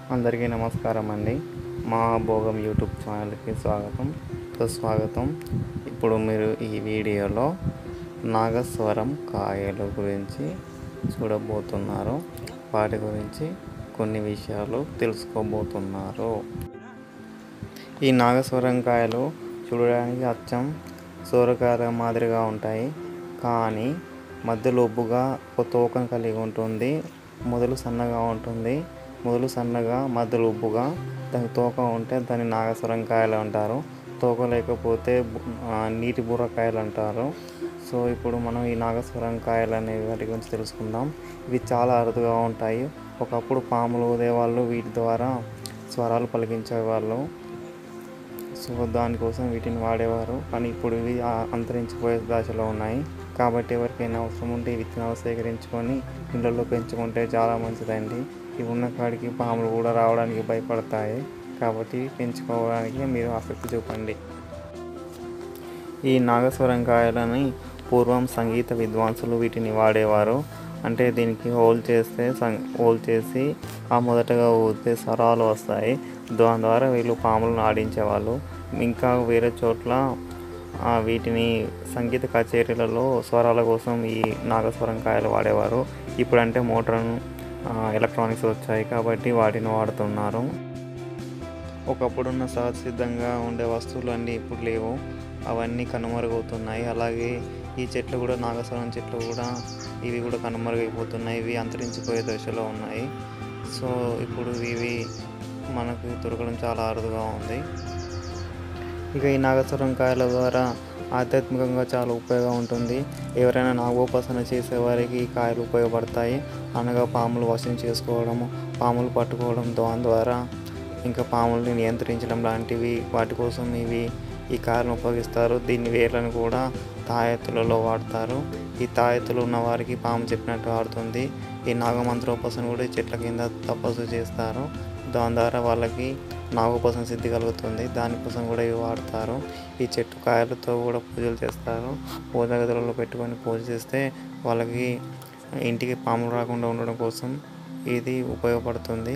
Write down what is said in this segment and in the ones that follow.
అందరికీ నమస్కారం అండి మా భోగం యూట్యూబ్ ఛానల్కి స్వాగతం సుస్వాగతం ఇప్పుడు మీరు ఈ వీడియోలో నాగస్వరం కాయల గురించి చూడబోతున్నారు వాటి గురించి కొన్ని విషయాలు తెలుసుకోబోతున్నారు ఈ నాగస్వరం కాయలు చూడడానికి అచ్చం సోరకాయల మాదిరిగా ఉంటాయి కానీ మధ్యలో ఉబ్బుగా ఒక తోకను కలిగి ఉంటుంది మొదలు సన్నగా ఉంటుంది మొదలు సన్నగా మధ్యలో ఉబ్బుగా దాని తోక ఉంటే దాన్ని నాగస్వరం కాయలు అంటారు తోక లేకపోతే బు- ఆ, నీటి బుర్రకాయలు అంటారు సో ఇప్పుడు మనం ఈ నాగస్వరం కాయలు అనే వాటి గురించి తెలుసుకుందాం ఇవి చాలా అరుదుగా ఉంటాయి ఒకప్పుడు పాములు ఊదేవాళ్ళు వీటి ద్వారా స్వరాలు పలికించేవాళ్ళు సో దానికోసం వీటిని వాడేవారు కానీ ఇప్పుడు ఇవి ఆ- అంతరించిపోయే దశలో ఉన్నాయి కాబట్టి ఎవరికైనా అవసరం ఉంటే ఈ విత్తనాలు సేకరించుకొని ఇళ్ళల్లో పెంచుకుంటే చాలా మంచిదండి ఇవి ఉన్న కాడికి పాములు కూడా రావడానికి భయపడతాయి కాబట్టి పెంచుకోవడానికి మీరు ఆసక్తి చూపండి ఈ నాగస్వరం కాయలని పూర్వం సంగీత విద్వాంసులు వీటిని వాడేవారు అంటే దీనికి హోల్ చేస్తే సం హోల్ చేసి ఆ మొదటగా ఊదితే స్వరాలు వస్తాయి దాని ద్వారా వీళ్ళు పాములను ఆడించేవాళ్ళు ఇంకా వేరే చోట్ల ఆ, వీటిని సంగీత కచేరీలలో స్వరాల కోసం ఈ నాగస్వరం కాయలు వాడేవారు ఇప్పుడంటే మోటార్ ఎలక్ట్రానిక్స్ వచ్చాయి కాబట్టి వాటిని వాడుతున్నారు ఒకప్పుడున్న సహజసిద్ధంగా ఉండే వస్తువులు అన్నీ ఇప్పుడు లేవు అవన్నీ కనుమరుగవుతున్నాయి అలాగే ఈ చెట్లు కూడా నాగస్వరం చెట్లు కూడా ఇవి కూడా కనుమరుగైపోతున్నాయి ఇవి అంతరించిపోయే దశలో ఉన్నాయి సో ఇప్పుడు ఇవి మనకు దొరకడం చాలా అరుదుగా ఉంది ఇక ఈ నాగస్వరం కాయల ద్వారా ఆధ్యాత్మికంగా చాలా ఉపయోగం ఉంటుంది ఎవరైనా నాగోపాసన చేసే వారికి ఈ కాయలు ఉపయోగపడతాయి అనగా పాములు వశం చేసుకోవడము పాములు పట్టుకోవడం దాని ద్వారా ఇంకా పాముల్ని నియంత్రించడం లాంటివి వాటి కోసం ఇవి ఈ కాయలను ఉపయోగిస్తారు దీన్ని వేర్లను కూడా తాయెత్తులలో వాడతారు ఈ తాయెత్తులు ఉన్న వారికి పాము చెప్పినట్టు ఆడుతుంది ఈ నాగమంత్రోపాసన కూడా ఈ చెట్ల కింద తపస్సు చేస్తారు దాని ద్వారా వాళ్ళకి నాగోపాసన సిద్ధి కలుగుతుంది దానికోసం కూడా ఇవి వాడతారు ఈ చెట్టు కాయలతో కూడా పూజలు చేస్తారు పూజ గదులలో పెట్టుకొని పూజ చేస్తే వాళ్ళకి ఇంటికి పాములు రాకుండా ఉండడం కోసం ఇది ఉపయోగపడుతుంది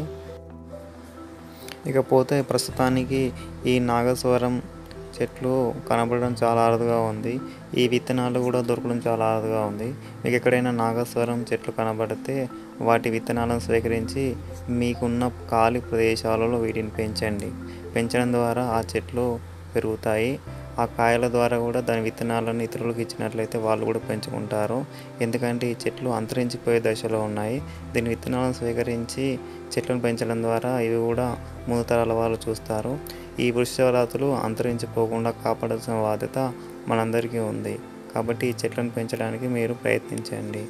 ఇకపోతే ప్రస్తుతానికి ఈ నాగస్వరం చెట్లు కనబడడం చాలా అరుదుగా ఉంది ఈ విత్తనాలు కూడా దొరకడం చాలా అరుదుగా ఉంది మీకు ఎక్కడైనా నాగస్వరం చెట్లు కనబడితే వాటి విత్తనాలను స్వీకరించి మీకున్న ఖాళీ ప్రదేశాలలో వీటిని పెంచండి పెంచడం ద్వారా ఆ చెట్లు పెరుగుతాయి ఆ కాయల ద్వారా కూడా దాని విత్తనాలను ఇతరులకు ఇచ్చినట్లయితే వాళ్ళు కూడా పెంచుకుంటారు ఎందుకంటే ఈ చెట్లు అంతరించిపోయే దశలో ఉన్నాయి దీని విత్తనాలను స్వీకరించి చెట్లను పెంచడం ద్వారా ఇవి కూడా ముందు తరాల వాళ్ళు చూస్తారు ఈ వృక్షజాతులు అంతరించిపోకుండా కాపాడాల్సిన బాధ్యత మనందరికీ ఉంది కాబట్టి ఈ చెట్లను పెంచడానికి మీరు ప్రయత్నించండి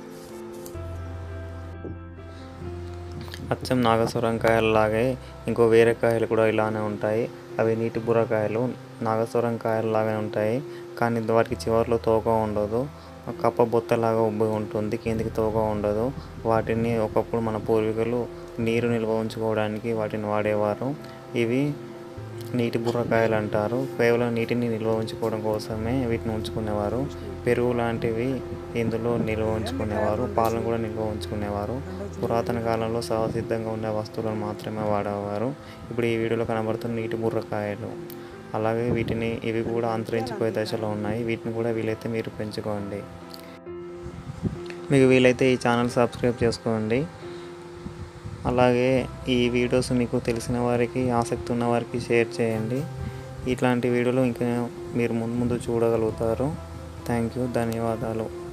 అచ్చం నాగస్వరం కాయలలాగే ఇంకో వేరే కాయలు కూడా ఇలానే ఉంటాయి అవి నీటి బుర్రకాయలు నాగస్వరం కాయలు లాగానే ఉంటాయి కానీ వాటికి చివర్లో తోక ఉండదు ఆ కప్ప బొత్తలాగా ఉబ్బి ఉంటుంది కిందికి తోక ఉండదు వాటిని ఒకప్పుడు మన పూర్వీకులు నీరు నిల్వ ఉంచుకోవడానికి వాటిని వాడేవారు ఇవి నీటి బుర్రకాయలు అంటారు కేవలం నీటిని నిల్వ ఉంచుకోవడం కోసమే వీటిని ఉంచుకునేవారు పెరుగు లాంటివి ఇందులో నిల్వ ఉంచుకునేవారు పాలను కూడా నిల్వ ఉంచుకునేవారు పురాతన కాలంలో సహసిద్ధంగా ఉండే వస్తువులను మాత్రమే వాడేవారు ఇప్పుడు ఈ వీడియోలో కనబడుతున్న నీటి బుర్రకాయలు అలాగే వీటిని ఇవి కూడా అంతరించిపోయే దశలో ఉన్నాయి వీటిని కూడా వీలైతే మీరు పెంచుకోండి మీకు వీలైతే ఈ ఛానల్ సబ్స్క్రైబ్ చేసుకోండి అలాగే ఈ వీడియోస్ మీకు తెలిసిన వారికి ఆసక్తి ఉన్న వారికి షేర్ చేయండి ఇట్లాంటి వీడియోలు ఇంకా మీరు ముందు ముందు చూడగలుగుతారు థ్యాంక్ యూ ధన్యవాదాలు